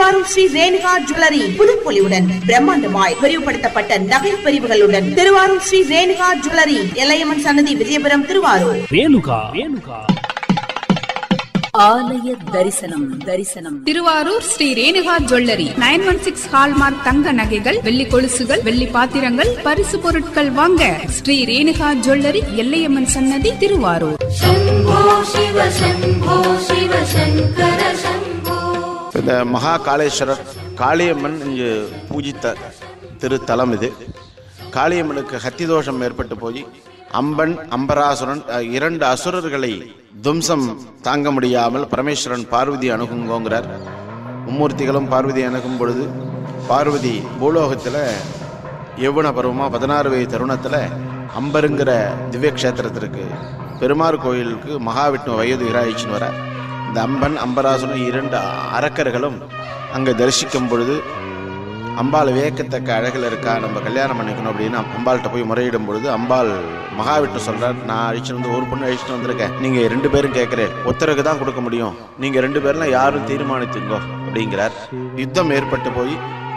Thiruvarur Sri Renuka jewellery புதுப்பொலிவுடன் பிரம்மாண்டமாய் விரிவுபடுத்தப்பட்ட நகை பிரிவுகளுடன் திருவாரூர் ஸ்ரீ ரேணுகா ஜுவல்லரி எல்லையம்மன் சன்னதி விஜயபுரம் திருவாரூர் ரேணுகா ரேணுகா ஆலய தரிசனம் தரிசனம் Thiruvarur Sri Renuka jewellery nine one six hallmark தங்க நகைகள் வெள்ளி கொலுசுகள் வெள்ளி பாத்திரங்கள் பரிசு பொருட்கள் வாங்க ஸ்ரீ ரேணுகா ஜுவல்லரி எல்லையம்மன் சன்னதி திருவாரூர் शम्भो शिव शम्भो शिव शङ्कर शम्भो இந்த மகா காளேஸ்வரர் காளியம்மன் இங்கு பூஜித்த திருத்தலம் இது காளியம்மனுக்கு ஹத்தி தோஷம் ஏற்பட்டு போய் அம்பன் அம்பராசுரன் அஹ், இரண்டு அசுரர்களை துவம்சம் தாங்க முடியாமல் பரமேஸ்வரன் பார்வதி அணுகுங்கோங்கிறார் மும்மூர்த்திகளும் பார்வதி அணுகும் பொழுது பார்வதி பூலோகத்தில் யௌவன பருவமாக பதினாறு வயது தருணத்தில் அம்பருங்கிற திவ்ய க்ஷேத்திரத்திற்கு பெருமாள் கோயிலுக்கு மகாவிஷ்ணு வயது இராயிச்சுன்னு வர இந்த அம்பன் அம்பராசுரன் இரண்டு அரக்கர்களும் அங்கே தரிசிக்கும் பொழுது அம்பாள் வியக்கத்தக்க அழகில் இருக்கா நம்ம கல்யாணம் பண்ணிக்கணும் அப்படின்னு அம்பாள்கிட்ட போய் முறையிடும் பொழுது அம்பாள் மகாவிஷ்ணு சொல்றார் நான் அழிச்சுட்டு வந்து ஒரு பொண்ணு அழிச்சுட்டு வந்திருக்கேன் நீங்க ரெண்டு பேரும் கேட்கிறேன் ஒருத்தருக்கு தான் கொடுக்க முடியும் நீங்க ரெண்டு பேர்லாம் யாரும் தீர்மானித்துங்கோ அப்படிங்கிறார் யுத்தம் ஏற்பட்டு போய்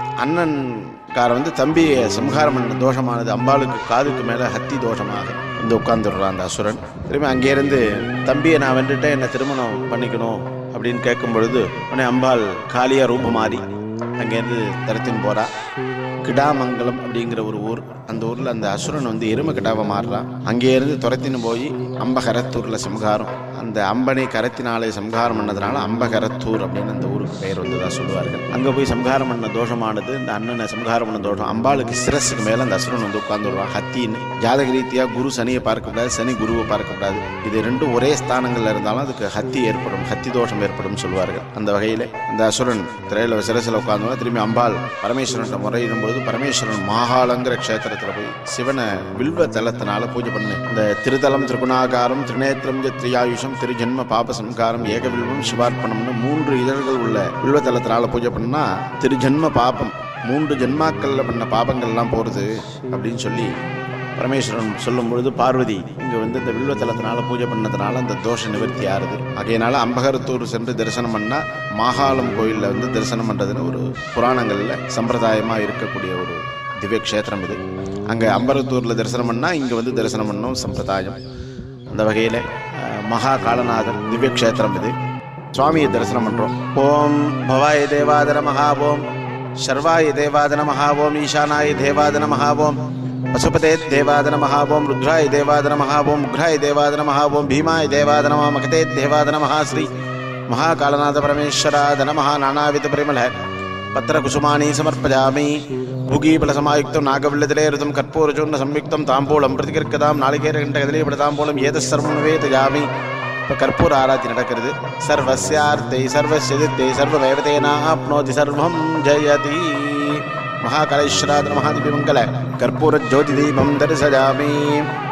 அண்ணன்கார வந்து தம்பியை சம்ஹாரம் பண்ண தோஷமானது அம்பாளுக்கு காதுக்கு மேல ஹத்தி தோஷமாக வந்து உட்கார்ந்துடுறான் அந்த அசுரன் திரும்பி அங்கேருந்து தம்பியை நான் வென்றுட்டேன் என்னை திருமணம் பண்ணிக்கணும் அப்படின்னு கேட்கும் பொழுது உடனே அம்பாள் காளியா ரூபம் மாறி அங்கேருந்து தரத்தின் போறா கிடாமங்கலம் அப்படிங்கிற ஒரு ஊர் அந்த ஊர்ல அந்த அசுரன் வந்து எருமை கிடாவை மாறுறான் அங்கேருந்து துரத்தின்னு போய் அம்பகரத்தூர்ல சம்ஹாரம் அந்த அம்பனை கரத்தினாலே சம்ஹாரம் பண்ணதுனால அம்பகரத்தூர் அப்படின்னு அந்த ஊருக்கு பெயர் வந்ததா சொல்லுவார்கள் அங்க போய் சம்ஹாரம் பண்ண தோஷமானது இந்த அண்ணனை சம்ஹாரம் பண்ண தோஷம் அம்பாளுக்கு சிரஸுக்கு மேல அந்த அசுரன் வந்து உட்கார்ந்துருவான் ஹத்தின்னு ஜாதக ரீதியா குரு சனியை பார்க்கக்கூடாது சனி குருவை பார்க்கக்கூடாது இது ரெண்டும் ஒரே ஸ்தானங்கள்ல இருந்தாலும் அதுக்கு ஹத்தி ஏற்படும் ஹத்தி தோஷம் ஏற்படும் சொல்வார்கள் அந்த வகையில அந்த அசுரன் திரையில சிரசில் உட்கார்ந்து திரும்பி அம்பாள் பரமேஸ்வரன் முறையிடும் பொழுது பரமேஸ்வரன் மாகாளங்கிற க்ஷேத்திரத்துல போய் சிவனை வில்வ தலத்தினால பூஜை பண்ணு இந்த திருத்தலம் திருகுணாகாரம் திருநேத்திரம் திரியாயுஷம் திருஜென்ம பாப சம்காரம் ஏகவில்வம் சிவார்ப்பணம்னு மூன்று இதழ்கள் உள்ள வில்வ தலத்தினால பூஜை பண்ணா திருஜென்ம பாபம் மூன்று ஜென்மாக்கள்ல பண்ண பாபங்கள்லாம் போறது அப்படின்னு சொல்லி பரமேஸ்வரன் சொல்லும் பொழுது பார்வதி இங்க வந்து இந்த வில்வத்தலத்தினால பூஜை பண்ணதுனால அந்த தோஷ நிவர்த்தி ஆறுது ஆகையினால அம்பகரத்தூர் சென்று தரிசனம் பண்ணா மாகாளம் கோயில்ல வந்து தரிசனம் பண்றதுன்னு ஒரு புராணங்கள்ல சம்பிரதாயமா இருக்கக்கூடிய ஒரு திவ்ய க்ஷேத்திரம் இது அங்க அம்பரத்தூர்ல தரிசனம் பண்ணா இங்க வந்து தரிசனம் பண்ணணும் சம்பிரதாயம் அந்த வகையில அஹ், மகா காலநாதர் திவ்ய க்ஷேத்திரம் இது சுவாமியை தரிசனம் பண்றோம் ஓம் பவாய தேவாதன மகாவோம் சர்வாய தேவாதன மகாவோம் ஈசானாய தேவாதன மகாவோம் பசுபதே தேவாதன மகாவோம் ருத்ராய தேவாதன மகாவோம் உக்ராய தேவாதன மகாவோம் பீமாய தேவாதன மகதே தேவாதன மகாஸ்ரீ மகாகாலநாத பரமேஸ்வராத நமः நானாவித பரிமள பத்திரகுசுமானி சமர்ப்பயாமி பூகீபலசமாயுக்தம் நாகவில்லதிலே ருதம் கற்பூரச்சூர்ண சம்யுக்தம் தாம்பூலம் பிரதிகர்க்கதாம் நாளிகேரகண்ட கதிலேபட தாம்பூலம் ஏத சர்வம் நிவேதயாமி இப்போ கற்பூர ஆராத்தி நடக்கிறது சர்வஸ்யார்த்தை சர்வசியதித்தை சர்வமேவதேனா ஆப்னோதி சர்வம் ஜெயதி மகாகலேஸ்வராத மகாதிபி மங்கள கற்பூர ஜோதி தீபம் தரிசயாமி